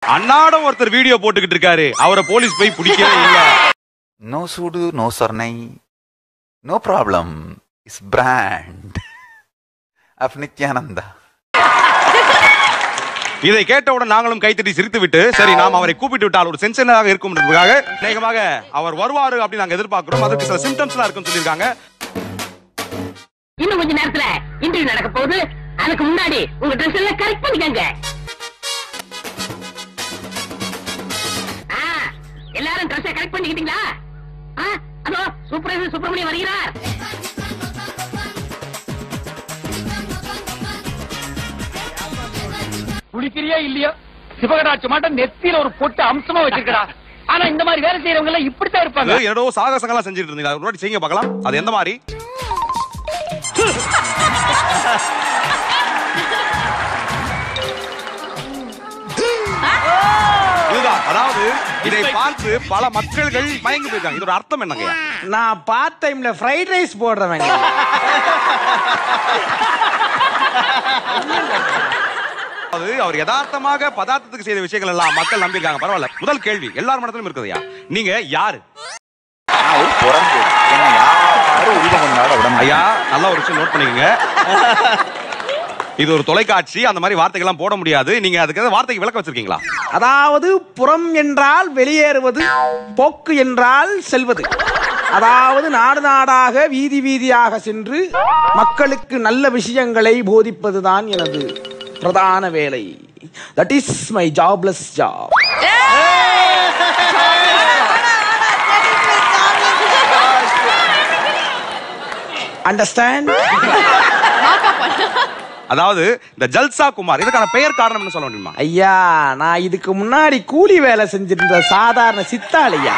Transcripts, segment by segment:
அன்னாடம் ஒருத்தர் வீடியோ போட்டுக்கிட்டு இருக்காரு அவரை போலீஸ் போய் பிடிக்கவே இல்ல நோ சூடு நோ சொர்ணை no problem is brand of Nithyananda இதை கேட்டவுடன் நாங்களும் கைத்தட்டி சிரித்து விட்டு சரி நாம் அவரை கூப்பிட்டு விட்டால் ஒரு சென்சனாக இருக்கும் என்பதற்காக அநேகமாக அவர் வருவாரு அப்படின்னு நாங்க எதிர்பார்க்கிறோம் அதற்கு சில சிம்டம்ஸ் எல்லாம் இருக்குன்னு சொல்லியிருக்காங்க இன்னும் கொஞ்ச நேரத்துல இன்டர்வியூ நடக்க போகுது அதுக்கு முன்னாடி உங்க ட்ரெஸ் எல்லாம் கரெக்ட் பண்ணிக்கங்க ஆ, எல்லாரும் ட்ரெஸ் கரெக்ட் பண்ணிக்கிட்டீங்களா ஆ, அதோ சூப்பரேசர் சுப்பிரமணியம் வருகிறார் குளிக்கிறியா இல்லையா சிவகராட்சி மாட்டம் நெத்தியில ஒரு பொட்டு அம்சமா வச்சிருக்கா ஆனா இந்த மாதிரி வேலை செய்யறவங்க எல்லாம் இப்படித்தான் இருப்பாங்க ஏதோ சாகசங்கள்லாம் செஞ்சுட்டு இருந்தீங்க அது ஒரு வாட்டி செய்யுங்க பார்க்கலாம் அது எந்த மாதிரி இதுதான் அதாவது இதை பார்த்து பல மக்கள்கள் மயங்கி போயிருக்காங்க இதோட அர்த்தம் என்னங்க நான் பார்ட் டைம்ல ஃப்ரைட் ரைஸ் போடுறவங்க அது அவர் யதார்த்தமாக பதார்த்தத்துக்கு செய்த விஷயங்கள் எல்லாம் மக்கள் நம்பியிருக்காங்க பரவாயில்ல முதல் கேள்வி எல்லார் மனத்திலும் இருக்குதுயா நீங்க யாரு நான் ஒரு பிறந்து என்ன யாரும் உரிமை கொண்டாட விட ஐயா நல்ல ஒரு விஷயம் நோட் பண்ணிக்கங்க இது ஒரு தொலைக்காட்சி அந்த மாதிரி வார்த்தைகள்லாம் போட முடியாது நீங்க அதுக்கு ஏதாவது வார்த்தைக்கு விளக்க வச்சிருக்கீங்களா அதாவது புறம் என்றால் வெளியேறுவது போக்கு என்றால் செல்வது அதாவது நாடு நாடாக வீதி வீதியாக சென்று மக்களுக்கு நல்ல விஷயங்களை போதிப்பதுதான் எனது பிரதான வேலை that is my jobless job understand அதாவது இந்த ஜல்சா குமார் இதுக்கான பெயர் காரணம்னு சொல்ல முடியுமா ஐயா நான் இதுக்கு முன்னாடி கூலி வேலை செஞ்சிருந்த சாதாரண சித்தாளியா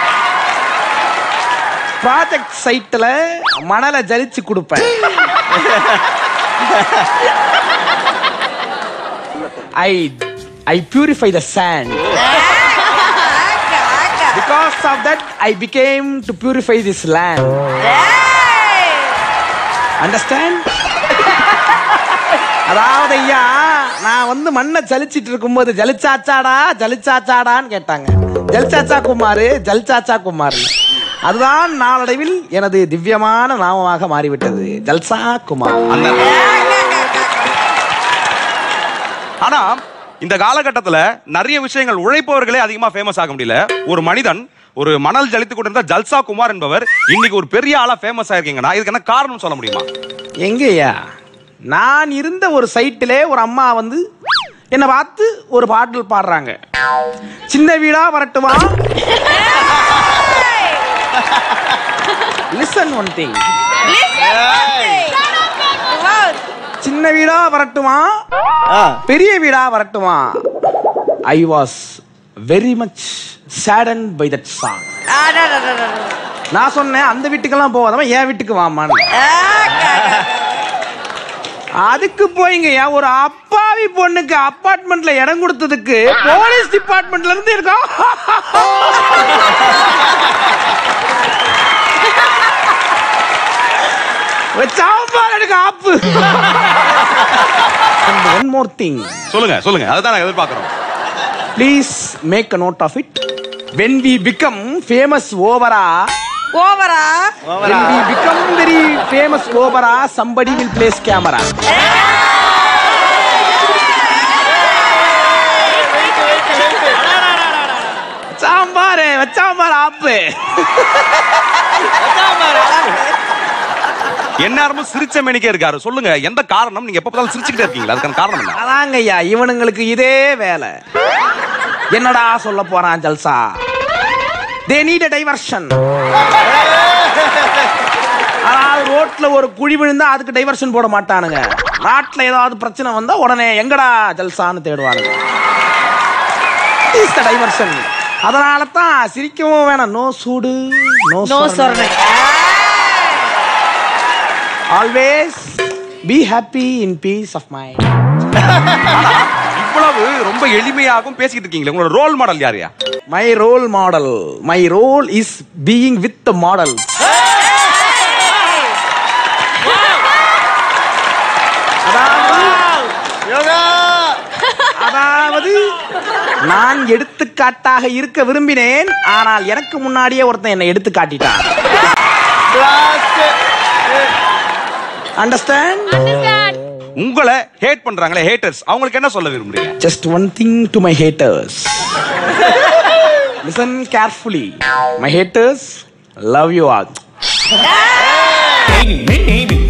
ப்ராஜெக்ட் சைட்ல மணலை ஜலிச்சு கொடுப்பேன் I I purify the sand because of that I became to purify this land understand அதாவது ஐயா நான் வந்து மண்ணை ஜலிச்சிட்டு இருக்கும்போது ஜலிச்சாச்சாடா ஜலிச்சாச்சாடான்னு கேட்டாங்க ஜல்சாச்சா குமார் ஜல்சாச்சா குமார் அதுதான் நாளடைவில் எனது திவ்யமான நாமமாக மாறிவிட்டது ஜல்சா குமார் அந்த ஆனா இந்த காலகட்டத்துல நிறைய விஷயங்கள் உழைப்பவர்களே அதிகமா ஃபேமஸ் ஆக முடியல ஒரு மனிதன் ஒரு மணல் ஜலித்து கொண்டிருந்த ஜல்சா குமார் என்பவர் இன்னைக்கு ஒரு பெரிய ஆளா ஃபேமஸ் ஆயிருக்கீங்கன்னா இதுக்கு என்ன காரணம் சொல்ல முடியுமா எங்கய்யா நான் இருந்த ஒரு சைட்டிலே ஒரு அம்மா வந்து என்னை பார்த்து ஒரு பாடல் பாடுறாங்க சின்ன வீடா வரட்டுமா லிசன் ஒன் திங் சின்ன வீடா வரட்டுமா பெரிய வீடா வரட்டுமா I was very much saddened by that song நான் சொன்னேன் அந்த வீட்டுக்கெல்லாம் போகாதவன் என் வீட்டுக்கு வாமான்னு அதுக்கு போய்ங்கய்யா ஒரு அப்பாவி பொண்ணுக்கு அப்பார்ட்மெண்ட்ல இடம் கொடுத்ததுக்கு போலீஸ் டிபார்ட்மெண்ட்ல இருந்து இருக்கோம் வச்சாம்பார் எனக்கு ஆப்பு ஒன் மோர் திங் சொல்லுங்க சொல்லுங்க அதுதான் நான் எதிர்பார்க்கிறோம் please make a note of it when we become famous ஓவரா ஓவரா When we become very famous opera, somebody will place camera. Sambar வச்சாம்பார் ஆப்பு எந்நேரமும் சிரிச்ச மேனிக்கே இருக்காரு சொல்லுங்க எந்த காரணம் நீங்க எப்ப பார்த்தாலும் சிரிச்சுக்கிட்டே இருக்கீங்களா அதுக்கான காரணம் என்ன அதாங்க ஐயா இவனுங்களுக்கு இதே வேலை என்னடா சொல்ல போறான் ஜல்சா தே நீட் டைவர்ஷன் அதாவது ரோட்ல ஒரு குழி விழுந்தா அதுக்கு டைவர்ஷன் போட மாட்டானுங்க நாட்டுல ஏதாவது பிரச்சனை வந்தா உடனே எங்கடா ஜல்சான்னு தேடுவானுங்க இஸ் த டைவர்ஷன் அதனால தான் சிரிக்கவும் வேணாம் நோ சூடு நோ நோ சொரணை always be happy in peace of mind இவ்வளவு ரொம்ப எளிமையாகவும் பேசிக்கிட்டு இருக்கீங்களே உங்களோட ரோல் மாடல் யாரையா my role model my role is being with the model அதாவது அதாவது நான் எடுத்துக்காட்டாக இருக்க விரும்பினேன் ஆனால் எனக்கு முன்னாடியே ஒருத்தன் என்னை எடுத்து காட்டிட்டான் அண்டர்ஸ்டாண்ட் உங்களை ஹேட் பண்றாங்களே ஹேட்டர்ஸ் அவங்களுக்கு என்ன சொல்ல விரும்புறீங்க just one thing to my haters listen carefully my haters love you all Baby, baby,